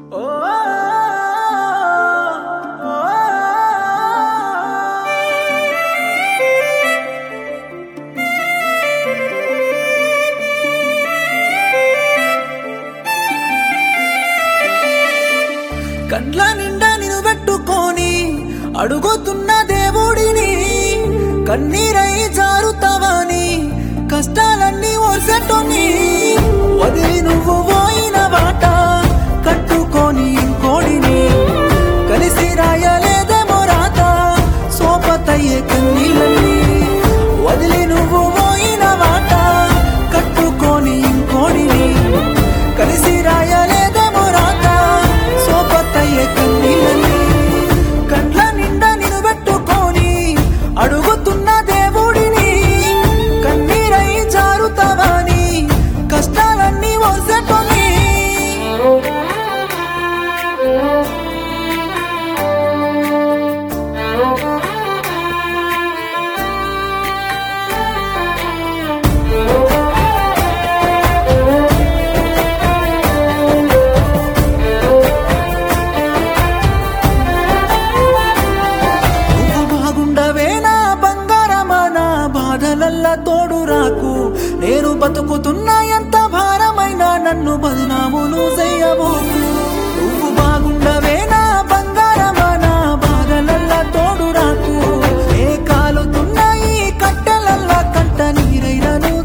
కండ్ల నిండా నిన్ను పెట్టుకొని అడుగుతున్న దేవుడిని కన్నీరై జారుతావని కష్టాలన్నీ ఓర్సెట్టుని వదిలి నువ్వు పోయిన బాట కట్టుకొని ఇంకోడిని కలిసి రాయలేదేమో రాత సోపతయ్యే కన్నీళ్ళని వదిలి నువ్వు పోయిన బాట కట్టుకొని ఇంకోడిని కలిసి రాయలేదేమో రాత సోపతయ్యే కన్నీళ్ళని కండ్ల నిండా నిన్ను పెట్టుకొని అడుగుతున్న దేవుడిని కన్నీరై జారుతావని కష్టాలన్నీ వసటని నువ్వు బాగుండవే నా బంగారమా నా బాధలల్లా తోడు రాకు నేను బతుకుతున్నా ఎంత భారమైనా నన్ను బదనాములు చెయ్యబోకు నువ్వు బాగుండవే నా బంగారమా నా బాధలల్లా తోడు రాకు ఏ కాలుతున్నా ఈ కట్టెలల్లా కంట నీరైనను